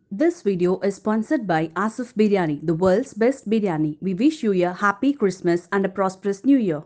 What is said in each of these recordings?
This video is sponsored by Asif Biryani, the world's best biryani. We wish you a happy Christmas and a prosperous new year.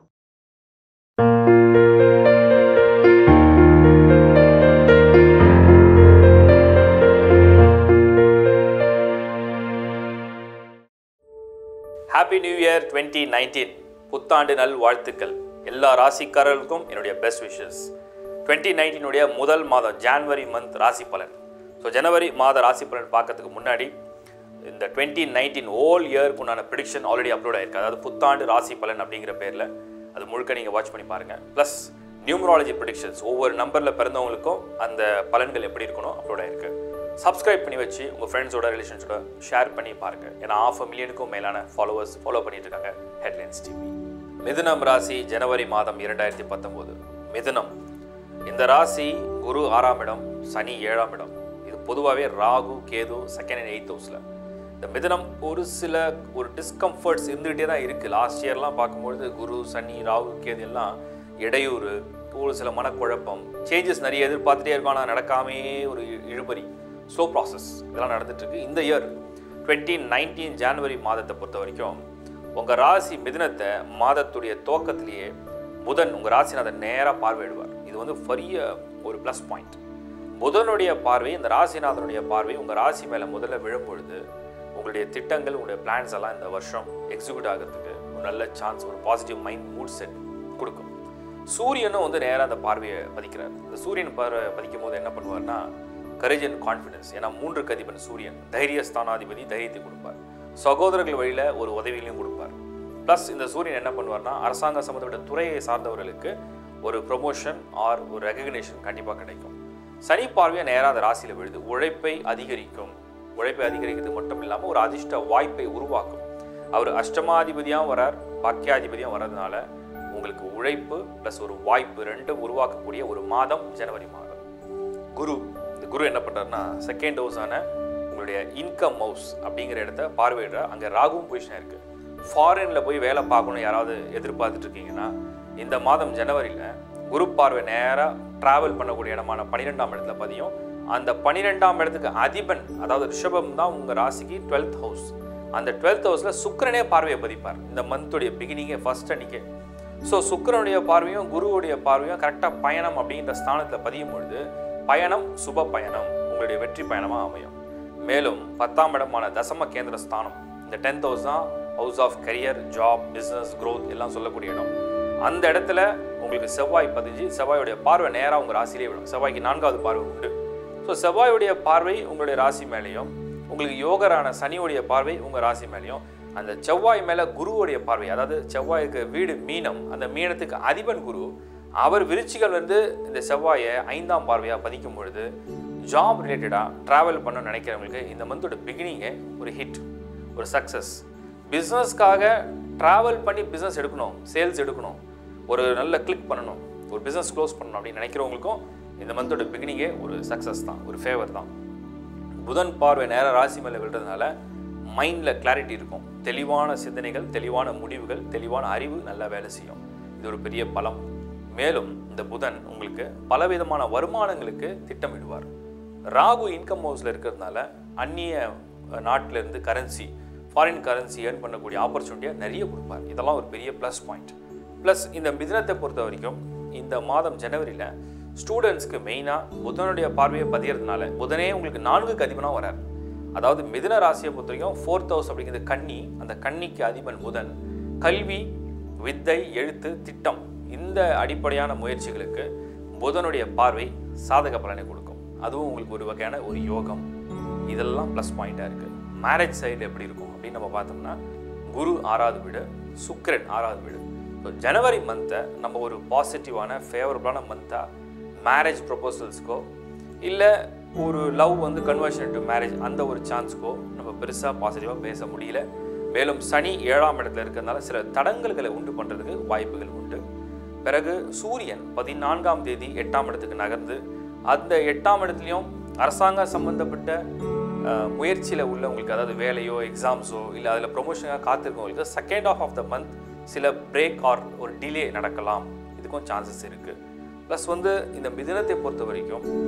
Happy new year twenty nineteen புத்தாண்டு நல் வாழ்த்துக்கள் எல்லா ராசிக்காரர்களுக்கும் என்னுடைய best wishes twenty நைன்டீனுடைய முதல் மாதம் January month ராசி பலன் ஸோ ஜனவரி மாத ராசி பலன் பார்க்கறதுக்கு முன்னாடி இந்த டுவெண்ட்டி நைன்டீன் ஓல் இயருக்கு உண்டான ப்ரிடிக்ஷன் ஆல்ரெடி அப்லோட் ஆயிருக்கு அதாவது புத்தாண்டு ராசி பலன் அப்படிங்கிற பேரில் அது முழுக்க நீங்கள் வாட்ச் பண்ணி பாருங்கள் ப்ளஸ் நியூமராலஜி ப்ரிடிக்ஷன்ஸ் ஒவ்வொரு நம்பரில் பிறந்தவங்களுக்கும் அந்த பலன்கள் எப்படி இருக்கணும் அப்லோட் ஆயிருக்கு சப்ஸ்கிரைப் பண்ணி வச்சு உங்கள் ஃப்ரெண்ட்ஸோட ரிலேஷன்ஸோட ஷேர் பண்ணி பாருங்கள் ஏன்னா ஆஃப் மில்லியனுக்கும் மேலான ஃபாலோவர்ஸ் ஃபாலோ பண்ணிட்டு இருக்காங்க ஹெட்லைன்ஸ் டிவி மிதுனம் ராசி ஜனவரி மாதம் இரண்டாயிரத்தி பத்தொம்போது மிதுனம் இந்த ராசி குரு ஆறாம் இடம் சனி ஏழாம் இடம் இது பொதுவாகவே Rahu Ketu second and eighth ஹவுஸில் இந்த மிதுனம் ஒரு சில ஒரு டிஸ்கம்ஃபர்ட்ஸ் இருந்துகிட்டே தான் இருக்குது லாஸ்ட் இயர்லாம் பார்க்கும்பொழுது குரு சனி ராகு கேது எல்லாம் இடையூறு ஒரு சில மனக்குழப்பம் சேஞ்சஸ் நிறைய எதிர்பார்த்துட்டே இருக்கும் ஆனால் நடக்காமே ஒரு இ- இழுபறி ஸ்லோ ப்ராசஸ் இதெல்லாம் நடந்துட்டு இருக்கு இந்த இயர் டுவெண்ட்டி நைன்டீன் ஜான்வரி மாதத்தை பொறுத்த வரைக்கும் உங்கள் ராசி மிதுனத்தை மாதத்துடைய துவக்கத்திலேயே புதன் உங்கள் ராசிநாதன் நேராக பார்வையிடுவார் இது வந்து பெரிய ஒரு ப்ளஸ் பாயிண்ட் புதனுடைய பார்வை இந்த ராசிநாதனுடைய பார்வை உங்கள் ராசி மேலே முதல்ல விழும் பொழுது உங்களுடைய திட்டங்கள் உங்களுடைய பிளான்ஸ் எல்லாம் இந்த வருஷம் எக்ஸிக்யூட் ஆகிறதுக்கு ஒரு நல்ல சான்ஸ் ஒரு பாசிட்டிவ் மைண்ட் மூட் செட் கொடுக்கும் சூரியனும் வந்து நேராக அந்த பார்வையை பதிக்கிறார் இந்த சூரியன் பார்வை பதிக்கும் போது என்ன பண்ணுவார்னா கரேஜ் அண்ட் கான்ஃபிடன்ஸ் ஏன்னா மூன்று கதிபன் சூரியன் தைரிய ஸ்தானாதிபதி தைரியத்தை கொடுப்பார் சகோதரர்கள் வழியில் ஒரு உதவிகளையும் கொடுப்பார் ப்ளஸ் இந்த சூரியன் என்ன பண்ணுவார்னா அரசாங்க சம்மந்தப்பட்ட துறையை சார்ந்தவர்களுக்கு ஒரு ப்ரொமோஷன் ஆர் ஒரு ரெகக்னேஷன் கண்டிப்பாக கிடைக்கும் சனி பார்வையை நேராக அந்த ராசியில் விழுது உழைப்பை அதிகரிக்கும் உழைப்பை அதிகரிக்கிறது மட்டும் இல்லாமல் ஒரு அதிர்ஷ்ட வாய்ப்பை உருவாக்கும் அவர் அஷ்டமாதிபதியாகவும் வரார் பாக்கியாதிபதியும் வர்றதுனால உங்களுக்கு உழைப்பு ப்ளஸ் ஒரு வாய்ப்பு ரெண்டும் உருவாக்கக்கூடிய ஒரு மாதம் ஜனவரி மாதம் குரு இந்த குரு என்ன பண்ணுறாருன்னா செகண்ட் ஹவுஸான உங்களுடைய இன்கம் ஹவுஸ் அப்படிங்கிற இடத்த பார்வையிடுற அங்கே ராகுவும் பொசிஷன் இருக்குது ஃபாரினில் போய் வேலை பார்க்கணும் யாராவது எதிர்பார்த்துட்டு இருக்கீங்கன்னா இந்த மாதம் ஜனவரியில் குரு பார்வை நேராக ட்ராவல் பண்ணக்கூடிய இடமான பன்னிரெண்டாம் இடத்துல பதியும் அந்த பன்னிரெண்டாம் இடத்துக்கு அதிபன் அதாவது ரிஷபம் தான் உங்கள் ராசிக்கு டுவெல்த் ஹவுஸ் அந்த டுவெல்த் ஹவுஸில் சுக்கிரனே பார்வையை பதிப்பார் இந்த மந்தோடைய பிகினிங்கே ஃபர்ஸ்ட் அன்னைக்கே ஸோ சுக்கிரனுடைய பார்வையும் குருவுடைய பார்வையும் கரெக்டாக பயணம் அப்படின்ற ஸ்தானத்தில் பதியும் பொழுது பயணம் சுப பயணம் உங்களுடைய வெற்றி பயணமாக அமையும் மேலும் பத்தாம் இடமான தசம கேந்திர ஸ்தானம் இந்த டென்த் ஹவுஸ் தான் house of career job business growth எல்லாம் சொல்லக்கூடிய இடம் அந்த இடத்துல உங்களுக்கு செவ்வாய் பதிஞ்சு செவ்வாயுடைய பார்வை நேராக உங்கள் ராசியிலே விடும் செவ்வாய்க்கு நான்காவது பார்வை உண்டு ஸோ செவ்வாயுடைய பார்வை உங்களுடைய ராசி மேலேயும் உங்களுக்கு யோகரான சனியுடைய பார்வை உங்கள் ராசி மேலேயும் அந்த செவ்வாய் மேலே குருவுடைய பார்வை அதாவது செவ்வாய்க்கு வீடு மீனம் அந்த மீனத்துக்கு அதிபன் குரு அவர் விருச்சிகள் வந்து இந்த செவ்வாயை ஐந்தாம் பார்வையாக பதிக்கும் பொழுது ஜாப் ரிலேட்டடாக ட்ராவல் பண்ண நினைக்கிறவங்களுக்கு இந்த மந்தோட பிகினிங்கே ஒரு ஹிட் ஒரு சக்ஸஸ் பிஸ்னஸ்க்காக ட்ராவல் பண்ணி பிஸ்னஸ் எடுக்கணும் சேல்ஸ் எடுக்கணும் ஒரு நல்ல கிளிக் பண்ணணும் ஒரு பிஸ்னஸ் க்ளோஸ் பண்ணணும் அப்படின்னு நினைக்கிறவங்களுக்கும் இந்த மந்தோட பிகினிங்கே ஒரு சக்ஸஸ் தான் ஒரு ஃபேவர் தான் புதன் பார்வை நேர ராசி மேலே விழுறதுனால மைண்டில் கிளாரிட்டி இருக்கும் தெளிவான சிந்தனைகள் தெளிவான முடிவுகள் தெளிவான அறிவு நல்லா வேலை செய்யும் இது ஒரு பெரிய பலம் மேலும் இந்த புதன் உங்களுக்கு பலவிதமான வருமானங்களுக்கு திட்டமிடுவார் ராகு இன்கம் ஹவுஸில் இருக்கிறதுனால அந்நிய நாட்டில இருந்து கரன்சி ஃபாரின் கரன்சி ஏர்ன் பண்ணக்கூடிய ஆப்பர்ச்சுனிட்டியை நிறைய கொடுப்பார் இதெல்லாம் ஒரு பெரிய ப்ளஸ் பாயிண்ட் ப்ளஸ் இந்த மிதுனத்தை பொறுத்த வரைக்கும் இந்த மாதம் ஜனவரியில் ஸ்டூடெண்ட்ஸ்க்கு மெயினாக புதனுடைய பார்வையை பதியறதுனால புதனே உங்களுக்கு நான்குக்கு அதிபனாக வரார் அதாவது மிதுன ராசியை பொறுத்த வரைக்கும் ஃபோர்த் ஹவுஸ் அப்படிங்கிறது கன்னி அந்த கன்னிக்கு அதிபன் புதன் கல்வி வித்தை எழுத்து திட்டம் இந்த அடிப்படையான முயற்சிகளுக்கு புதனுடைய பார்வை சாதக பலனை கொடுக்கும் அதுவும் உங்களுக்கு ஒரு வகையான ஒரு யோகம் இதெல்லாம் ப்ளஸ் பாயிண்டாக இருக்குது மேரேஜ் சைடு எப்படி இருக்கும் அப்படின்னு நம்ம பார்த்தோம்னா குரு ஆறாவது வீடு சுக்கிரன் ஆறாவது வீடு ஸோ ஜனவரி மந்த்தை நம்ம ஒரு பாசிட்டிவான ஃபேவரபுளான மந்த்தாக மேரேஜ் ப்ரொபோசல்ஸ்க்கோ இல்லை ஒரு லவ் வந்து கன்வர்ஷன் டு மேரேஜ் அந்த ஒரு சான்ஸ்க்கோ நம்ம பெருசாக பாசிட்டிவாக பேச முடியல மேலும் சனி ஏழாம் இடத்துல இருக்கிறதுனால சில தடங்கல்களை உண்டு பண்ணுறதுக்கு வாய்ப்புகள் உண்டு பிறகு சூரியன் பதினான்காம் தேதி எட்டாம் இடத்துக்கு நகர்ந்து அந்த எட்டாம் இடத்துலையும் அரசாங்க சம்பந்தப்பட்ட முயற்சியில் உள்ளவங்களுக்கு அதாவது வேலையோ எக்ஸாம்ஸோ இல்லை அதில் ப்ரொமோஷனாக காத்திருக்கவங்களுக்கு second half of the month சில பிரேக் ஆர் ஒரு டிலே நடக்கலாம் இதுக்கும் சான்சஸ் இருக்குது ப்ளஸ் வந்து இந்த மிதுனத்தை பொறுத்த வரைக்கும்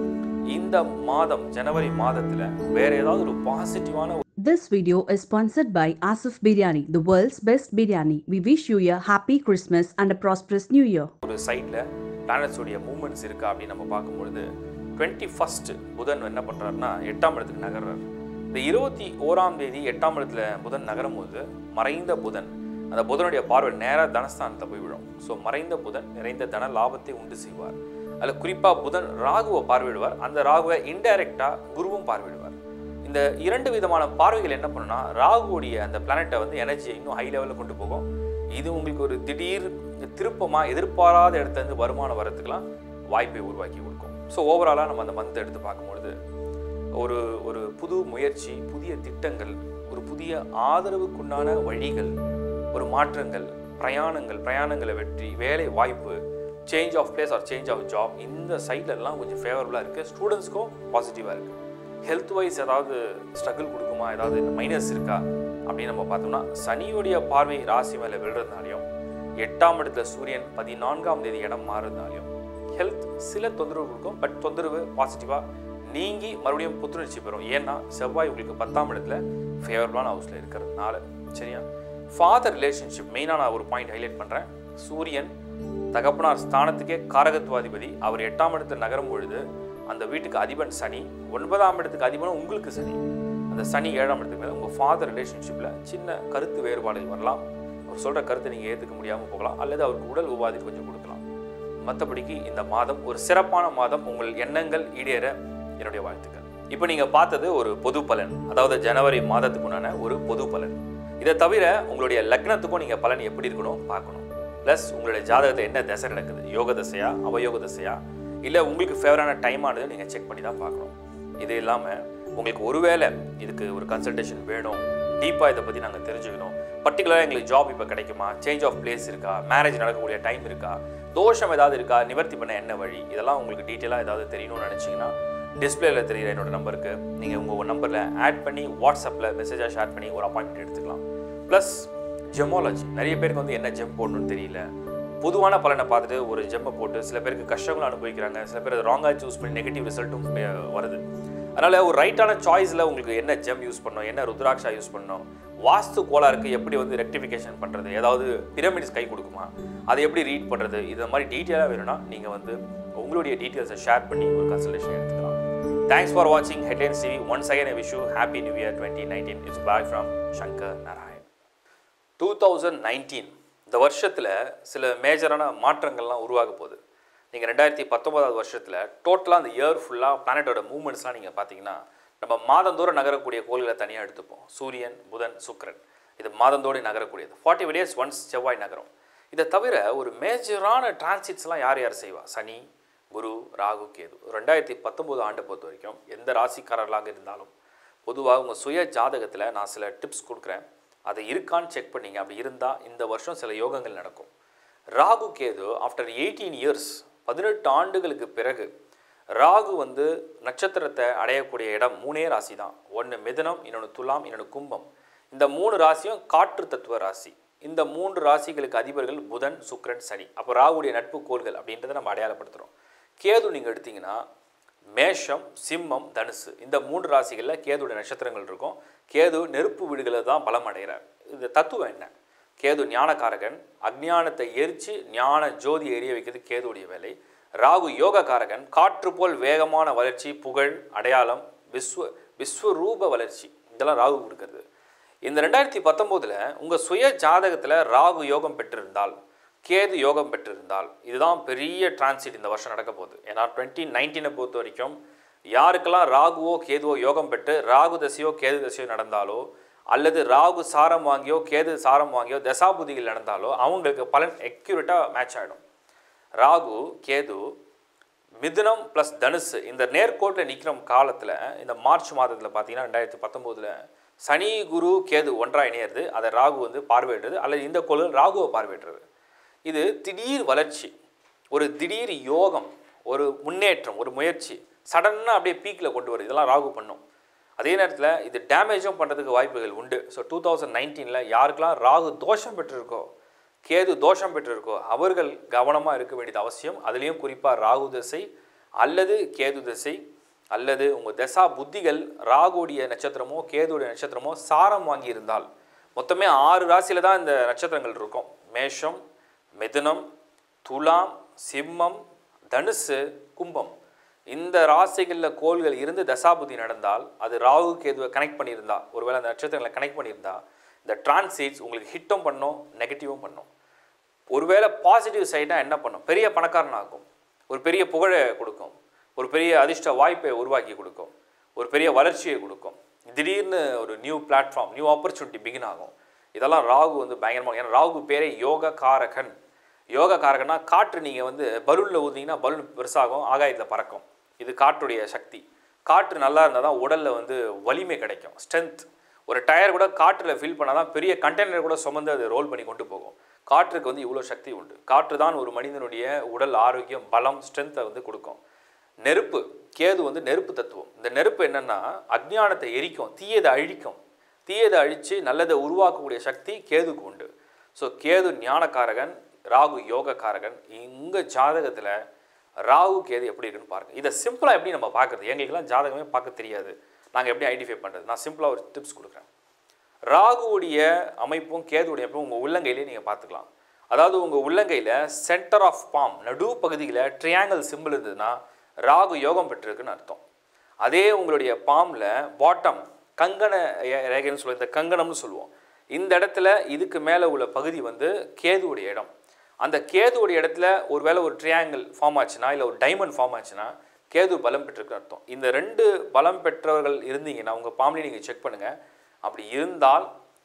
இந்த மாதம் ஜனவரி மாதத்தில் வேற ஏதாவது ஒரு பாசிட்டிவான This video is sponsored by Asif Biryani, the world's best biryani. We wish you a happy Christmas and a prosperous new year. ஒரு சைடில் பிளானட்ஸுடைய மூமெண்ட்ஸ் இருக்கா அப்படின்னு நம்ம பார்க்கும்பொழுது டுவெண்ட்டி ஃபஸ்ட்டு புதன் என்ன பண்ணுறாருன்னா எட்டாம் இடத்துக்கு நகர்றாரு இந்த இருபத்தி ஓராம் தேதி எட்டாம் இடத்துல புதன் நகரும் போது மறைந்த புதன் அந்த புதனுடைய பார்வை நேராக தனஸ்தானத்தில் போய் விழும் ஸோ மறைந்த புதன் நிறைந்த தன லாபத்தை உண்டு செய்வார் அதில் குறிப்பாக புதன் ராகுவை பார்வையிடுவார் அந்த ராகுவை இன்டைரக்டாக குருவும் பார்வையிடுவார் இந்த இரண்டு விதமான பார்வைகள் என்ன பண்ணுன்னா ராகுவுடைய அந்த பிளானட்டை வந்து எனர்ஜியை இன்னும் ஹை லெவலில் கொண்டு போகும் இது உங்களுக்கு ஒரு திடீர் திருப்பமாக எதிர்பாராத இடத்துல இருந்து வருமானம் வரதுக்கெல்லாம் வாய்ப்பை உருவாக்கி கொடுக்கும் ஸோ ஓவராலாக நம்ம அந்த மந்த்தை எடுத்து பார்க்கும்பொழுது ஒரு ஒரு புது முயற்சி புதிய திட்டங்கள் ஒரு புதிய ஆதரவுக்குண்டான வழிகள் ஒரு மாற்றங்கள் பிரயாணங்கள் பிரயாணங்களை வெற்றி வேலை வாய்ப்பு change of place or change of job இந்த சைட்லலாம் கொஞ்சம் ஃபேவரபுளாக இருக்குது ஸ்டூடெண்ட்ஸ்க்கும் பாசிட்டிவாக இருக்குது ஹெல்த் வைஸ் ஏதாவது ஸ்ட்ரகிள் கொடுக்குமா ஏதாவது மைனஸ் இருக்கா அப்படின்னு நம்ம பார்த்தோம்னா சனியுடைய பார்வை ராசி மேலே விழுறதுனாலையும் எட்டாம் இடத்துல சூரியன் பதினான்காம் தேதி இடம் மாறுறதுனாலையும் ஹெல்த் சில தொந்தரவு கொடுக்கும் பட் தொந்தரவு பாசிட்டிவாக நீங்கி மறுபடியும் புத்துணர்ச்சி பெறும் ஏன்னா செவ்வாய் உங்களுக்கு பத்தாம் இடத்துல ஃபேவரபுளான ஹவுஸில் இருக்கிறதுனால சரியா ஃபாதர் ரிலேஷன்ஷிப் மெயினாக நான் ஒரு பாயிண்ட் ஹைலைட் பண்ணுறேன் சூரியன் தகப்பனார் ஸ்தானத்துக்கே காரகத்துவாதிபதி அவர் எட்டாம் இடத்துல நகரும் பொழுது அந்த வீட்டுக்கு அதிபன் சனி ஒன்பதாம் இடத்துக்கு அதிபனும் உங்களுக்கு சனி அந்த சனி ஏழாம் இடத்துக்கு மேலே உங்கள் ஃபாதர் ரிலேஷன்ஷிப்பில் சின்ன கருத்து வேறுபாடுகள் வரலாம் அவர் சொல்கிற கருத்தை நீங்கள் ஏற்றுக்க முடியாமல் போகலாம் அல்லது அவருக்கு உடல் உபாதி கொஞ்சம் கொடுக்கலாம் மற்றபடிக்கு இந்த மாதம் ஒரு சிறப்பான மாதம் உங்கள் எண்ணங்கள் ஈடேற என்னுடைய வாழ்த்துக்கள் இப்போ நீங்கள் பார்த்தது ஒரு பொது பலன் அதாவது ஜனவரி மாதத்துக்குண்டான ஒரு பொது பலன் இதை தவிர உங்களுடைய லக்னத்துக்கும் நீங்கள் பலன் எப்படி இருக்கணும் பார்க்கணும் ப்ளஸ் உங்களுடைய ஜாதகத்தை என்ன தசை நடக்குது யோக தசையா அவயோக தசையா இல்லை உங்களுக்கு ஃபேவரான டைம் ஆனது நீங்கள் செக் பண்ணி தான் பார்க்கணும் இது இல்லாமல் உங்களுக்கு ஒருவேளை இதுக்கு ஒரு கன்சல்டேஷன் வேணும் டீப்பாக இதை பற்றி நாங்கள் தெரிஞ்சுக்கணும் பர்டிகுலராக எங்களுக்கு ஜாப் இப்போ கிடைக்குமா சேஞ்ச் ஆஃப் பிளேஸ் இருக்கா மேரேஜ் நடக்கக்கூடிய டைம் இருக்கா தோஷம் ஏதாவது இருக்கா நிவர்த்தி பண்ண என்ன வழி இதெல்லாம் உங்களுக்கு டீட்டெயிலாக ஏதாவது தெரியணும்னு நினச்சிங்கன்னா டிஸ்பிளேல தெரியுற என்னோட நம்பருக்கு நீங்கள் உங்கள் நம்பரில் ஆட் பண்ணி வாட்ஸ்அப்பில் மெசேஜாக ஷேர் பண்ணி ஒரு அப்பாயின்மெண்ட் எடுத்துக்கலாம் ப்ளஸ் ஜெமாலஜி நிறைய பேருக்கு வந்து என்ன ஜெம் போடணும்னு தெரியல பொதுவான பலனை பார்த்துட்டு ஒரு ஜெம்மை போட்டு சில பேருக்கு கஷ்டங்களும் அனுபவிக்கிறாங்க சில பேர் ராங்காக சூஸ் பண்ணி நெகட்டிவ் ரிசல்ட்டும் வருது அதனால் ஒரு ரைட்டான சாய்ஸில் உங்களுக்கு என்ன ஜெம் யூஸ் பண்ணணும் என்ன ருத்ராட்சா யூஸ் பண்ணணும் வாஸ்து கோளாறுக்கு எப்படி வந்து ரெக்டிஃபிகேஷன் பண்ணுறது ஏதாவது பிரமிட்ஸ் கை கொடுக்குமா அதை எப்படி ரீட் பண்ணுறது இது மாதிரி டீட்டெயிலாக வேணும்னா நீங்கள் வந்து உங்களுடைய டீட்டெயில்ஸை ஷேர் பண்ணி ஒரு கன்சல்டேஷன் எடுத்துக்கலாம் தேங்க்ஸ் ஃபார் வாட்சிங் headlines TV once again I wish you happy new year twenty nineteen it's bye from Shankar Narayan two thousand nineteen இந்த வருஷத்தில் சில மேஜரான மாற்றங்கள்லாம் உருவாக போகுது நீங்கள் ரெண்டாயிரத்தி பத்தொன்பதாவது வருஷத்தில் டோட்டலாக அந்த இயர் ஃபுல்லாக பிளானட்டோட மூவ்மெண்ட்ஸ்லாம் நீங்கள் பார்த்தீங்கன்னா நம்ம மாதந்தோறும் நகரக்கூடிய கோள்களை தனியாக எடுத்துப்போம் சூரியன் புதன் சுக்கிரன் இது மாதந்தோடு நகரக்கூடியது ஃபார்ட்டி டேஸ் ஒன்ஸ் செவ்வாய் நகரம் இதை தவிர ஒரு மேஜரான டிரான்சிட்ஸ்லாம் யார் யார் செய்வா சனி குரு ராகு கேது ரெண்டாயிரத்தி பத்தொம்போது ஆண்டை பொறுத்த வரைக்கும் எந்த ராசிக்காரர்களாக இருந்தாலும் பொதுவாக உங்கள் சுய ஜாதகத்தில் நான் சில டிப்ஸ் கொடுக்குறேன் அது இருக்கான்னு செக் பண்ணீங்க அப்படி இருந்தால் இந்த வருஷம் சில யோகங்கள் நடக்கும் Rahu Ketu after eighteen years பதினெட்டு ஆண்டுகளுக்கு பிறகு ராகு வந்து நட்சத்திரத்தை அடையக்கூடிய இடம் மூணே ராசி தான் ஒன்று மிதனம் இன்னொன்று துலாம் இன்னொன்று கும்பம் இந்த மூணு ராசியும் காற்று தத்துவ ராசி இந்த மூன்று ராசிகளுக்கு அதிபர்கள் புதன் சுக்கிரன் சனி அப்போ ராகுடைய நட்பு கோள்கள் அப்படின்றத நம்ம அடையாளப்படுத்துகிறோம் கேது நீங்கள் எடுத்தீங்கன்னா மேஷம் சிம்மம் தனுசு இந்த மூன்று ராசிகளில் கேதுடைய நட்சத்திரங்கள் இருக்கும் கேது நெருப்பு வீடுகளை தான் பலம் அடைகிறார் இது தத்துவம் என்ன கேது ஞானகாரகன் அஜ்ஞானத்தை எரித்து ஞான ஜோதி எரிய வைக்கிறது கேதுடைய வேலை ராகு யோககாரகன் காற்று போல் வேகமான வளர்ச்சி புகழ் அடையாளம் விஸ்வ விஸ்வரூப வளர்ச்சி இதெல்லாம் ராகு கொடுக்கறது இந்த ரெண்டாயிரத்தி பத்தொம்போதில் உங்கள் சுய ஜாதகத்தில் ராகு யோகம் பெற்றிருந்தால் கேது யோகம் பெற்றிருந்தால் இதுதான் பெரிய டிரான்சிட் இந்த வருஷம் நடக்க போகுது ஏன்னா டுவெண்ட்டி நைன்டீனை பொறுத்த வரைக்கும் யாருக்கெல்லாம் ராகுவோ கேதுவோ யோகம் பெற்று ராகு தசையோ கேது தசையோ நடந்தாலோ அல்லது ராகு சாரம் வாங்கியோ கேது சாரம் வாங்கியோ தசாபுதிகள் நடந்தாலோ அவங்களுக்கு பலன் எக்யூரேட்டாக மேட்ச் ஆகிடும் ராகு கேது மிதுனம் ப்ளஸ் தனுசு இந்த நேர்கோட்டில் நிற்கிற காலத்தில் இந்த மார்ச் மாதத்தில் பார்த்தீங்கன்னா ரெண்டாயிரத்தி பத்தொம்போதில் சனி குரு கேது ஒன்றாக இணையிறது அதை ராகு வந்து பார்வையிடுறது அல்லது இந்த கோள்கள் ராகுவை பார்வையிடுறது இது திடீர் வளர்ச்சி ஒரு திடீர் யோகம் ஒரு முன்னேற்றம் ஒரு முயற்சி சடனாக அப்படியே பீக்கில் கொண்டு வருது இதெல்லாம் ராகு பண்ணும் அதே நேரத்தில் இது டேமேஜும் பண்ணுறதுக்கு வாய்ப்புகள் உண்டு ஸோ டூ தௌசண்ட் நைன்டீனில் யாருக்கெல்லாம் ராகு தோஷம் பெற்றிருக்கோ கேது தோஷம் பெற்றிருக்கோ அவர்கள் கவனமாக இருக்க வேண்டியது அவசியம் அதுலேயும் குறிப்பாக ராகு திசை அல்லது கேது திசை அல்லது உங்கள் தசா புத்திகள் ராகுடைய நட்சத்திரமோ கேதுடைய நட்சத்திரமோ சாரம் வாங்கி இருந்தால் மொத்தமே ஆறு ராசியில தான் இந்த நட்சத்திரங்கள் இருக்கும் மேஷம் மிதுனம் துலாம் சிம்மம் தனுசு கும்பம் இந்த ராசிகளில் கோள்கள் இருந்து தசாபுதி நடந்தால் அது ராகு கேதுவை கனெக்ட் பண்ணியிருந்தா ஒருவேளை அந்த நட்சத்திரங்களை கனெக்ட் பண்ணியிருந்தா இந்த டிரான்சிட்ஸ் உங்களுக்கு ஹிட்டும் பண்ணும் நெகட்டிவும் பண்ணும் ஒருவேளை பாசிட்டிவ் சைடாக என்ன பண்ணும் பெரிய பணக்காரன் ஆகும் ஒரு பெரிய புகழை கொடுக்கும் ஒரு பெரிய அதிர்ஷ்ட வாய்ப்பை உருவாக்கி கொடுக்கும் ஒரு பெரிய வளர்ச்சியை கொடுக்கும் திடீர்னு ஒரு new platform new opportunity begin ஆகும் இதெல்லாம் ராகு வந்து பயங்கரமாக ஏன்னா ராகு பேரே யோக காரகன் யோக காரகன்னா காற்று நீங்கள் வந்து பலூனில் ஊதினீங்கன்னா பலூன் பெருசாகும் ஆகாயத்தில் பறக்கும் இது காற்றுடைய சக்தி காற்று நல்லா இருந்தால் தான் உடலில் வந்து வலிமை கிடைக்கும் ஸ்ட்ரென்த் ஒரு டயர் கூட காற்றில் ஃபில் பண்ணால் தான் பெரிய கண்டெய்னர் கூட சுமந்து அதை ரோல் பண்ணி கொண்டு போகும் காற்றுக்கு வந்து இவ்வளோ சக்தி உண்டு காற்று தான் ஒரு மனிதனுடைய உடல் ஆரோக்கியம் பலம் ஸ்ட்ரென்த்தை வந்து கொடுக்கும் நெருப்பு கேது வந்து நெருப்பு தத்துவம் இந்த நெருப்பு என்னன்னா அஜ்ஞானத்தை எரிக்கும் தீயதை அழிக்கும் தீயதை அழித்து நல்லதை உருவாக்கக்கூடிய சக்தி கேதுக்கு உண்டு ஸோ கேது ஞானக்காரகன் ராகு யோகக்காரகன் உங்கள் ஜாதகத்தில் ராகு கேது எப்படி இருக்குன்னு பாருங்கள் இதை சிம்பிளாக எப்படி நம்ம பார்க்குறது எங்களுக்கெல்லாம் ஜாதகமே பார்க்க தெரியாது நாங்கள் எப்படி ஐடென்டிஃபை பண்ணுறது நான் சிம்பிளாக ஒரு டிப்ஸ் கொடுக்குறேன் ராகுவுடைய அமைப்பும் கேதுவுடைய அமைப்பும் உங்கள் உள்ளங்கையிலே நீங்கள் பார்த்துக்கலாம் அதாவது உங்கள் உள்ளங்கையில் சென்டர் ஆஃப் பாம் நடு பகுதியில் ட்ரையாங்கிள் சிம்பிள் இருந்ததுன்னா ராகு யோகம் பெற்றிருக்குன்னு அர்த்தம் அதே உங்களுடைய பாம்பில் பாட்டம் கங்கண ரே- ரேகைன்னு சொல்லுவோம் இந்த கங்கணம்னு சொல்லுவோம் இந்த இடத்துல இதுக்கு மேலே உள்ள பகுதி வந்து கேதுவுடைய இடம் அந்த கேதுவுடைய இடத்துல ஒருவேளை ஒரு ட்ரையாங்கிள் ஃபார்ம் ஆச்சுன்னா இல்லை ஒரு டைமண்ட் ஃபார்ம் ஆச்சுன்னா கேது பலம் பெற்றிருக்குன்னு அர்த்தம் இந்த ரெண்டு பலம் பெற்றவர்கள் இருந்தீங்கன்னா உங்கள் பாம்பளையும் நீங்கள் செக் பண்ணுங்கள் அப்படி இருந்தால்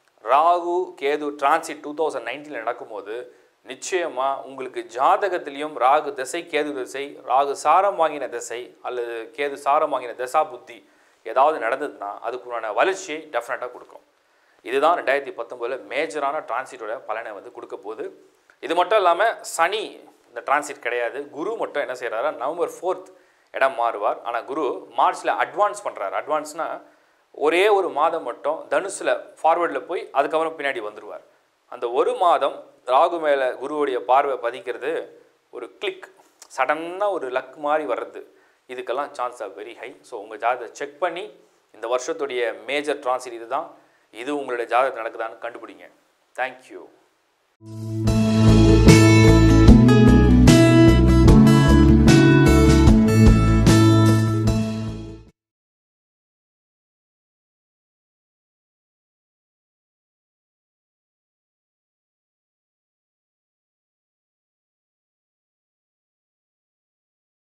Rahu Ketu transit two thousand நைன்டீனில் நடக்கும்போது நிச்சயமாக உங்களுக்கு ஜாதகத்திலையும் ராகு திசை கேது திசை ராகு சாரம் வாங்கின திசை அல்லது கேது சாரம் வாங்கின தசா புத்தி ஏதாவது நடந்ததுன்னா அதுக்குண்டான வளர்ச்சியை டெஃபினட்டாக கொடுக்கும் இதுதான் ரெண்டாயிரத்தி பத்தொம்போதில் மேஜரான டிரான்சிட்டோட பலனை வந்து கொடுக்க போகுது இது மட்டும் இல்லாமல் சனி இந்த டிரான்சிட் கிடையாது குரு மட்டும் என்ன செய்கிறாரு நவம்பர் ஃபோர்த் இடம் மாறுவார் ஆனால் குரு மார்ச்சில் அட்வான்ஸ் பண்ணுறாரு அட்வான்ஸ்னால் ஒரே ஒரு மாதம் மட்டும் தனுசில் ஃபார்வர்டில் போய் அதுக்கப்புறம் பின்னாடி வந்துடுவார் அந்த ஒரு மாதம் ராகு மேலே குருவுடைய பார்வை பதிக்கிறது ஒரு கிளிக் சடனாக ஒரு லக் மாதிரி வர்றது இதுக்கெல்லாம் chance are very high so உங்கள் ஜாதகத்தை செக் பண்ணி இந்த வருஷத்துடைய மேஜர் டிரான்சிட் இதுதான் இது உங்களுடைய ஜாதகத்தில் நடக்குதான்னு கண்டுபிடிங்க தேங்க்யூ